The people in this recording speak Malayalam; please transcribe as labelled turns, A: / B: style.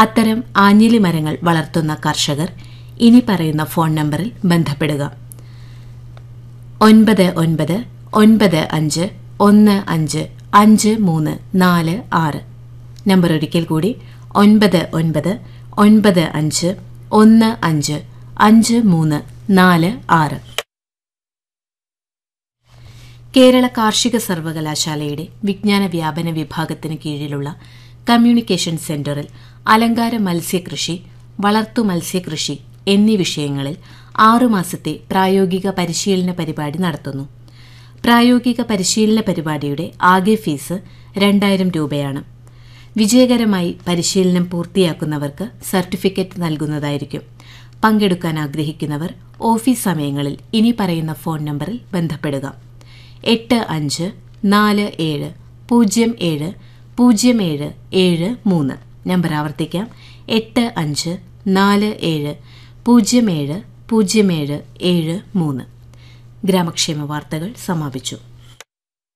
A: അത്തരം ആഞ്ഞിലി മരങ്ങൾ വളർത്തുന്ന കർഷകർ ഇനി പറയുന്ന ഫോൺ നമ്പറിൽ ബന്ധപ്പെടുക ഒൻപത് ഒൻപത് ഒൻപത് അഞ്ച് ഒന്ന് അഞ്ച് അഞ്ച് മൂന്ന് നാല് ആറ് നമ്പർ ഒരിക്കൽ കൂടി ഒൻപത് ഒൻപത് ഒൻപത് അഞ്ച് ഒന്ന് അഞ്ച് അഞ്ച് മൂന്ന് നാല് ആറ് കേരള കാർഷിക സർവകലാശാലയുടെ വിജ്ഞാന വ്യാപന വിഭാഗത്തിന് കീഴിലുള്ള കമ്മ്യൂണിക്കേഷൻ സെന്ററിൽ അലങ്കാര മത്സ്യകൃഷി വളർത്തു മത്സ്യകൃഷി എന്നീ വിഷയങ്ങളിൽ ആറുമാസത്തെ പ്രായോഗിക പരിശീലന പരിപാടി നടത്തുന്നു പ്രായോഗിക പരിശീലന പരിപാടിയുടെ ആകെ ഫീസ് രണ്ടായിരം രൂപയാണ് വിജയകരമായി പരിശീലനം പൂർത്തിയാക്കുന്നവർക്ക് സർട്ടിഫിക്കറ്റ് നൽകുന്നതായിരിക്കും പങ്കെടുക്കാൻ ആഗ്രഹിക്കുന്നവർ ഓഫീസ് സമയങ്ങളിൽ ഇനി പറയുന്ന ഫോൺ നമ്പറിൽ ബന്ധപ്പെടുക എട്ട് അഞ്ച് നാല് ഏഴ് പൂജ്യം ഏഴ് പൂജ്യം ഏഴ് ഏഴ് മൂന്ന് നമ്പർ ആവർത്തിക്കാം എട്ട് അഞ്ച് നാല് ഏഴ് പൂജ്യം ഏഴ് പൂജ്യം ഏഴ് ഏഴ് മൂന്ന് ഗ്രാമക്ഷേമ വാർത്തകൾ സമാപിച്ചു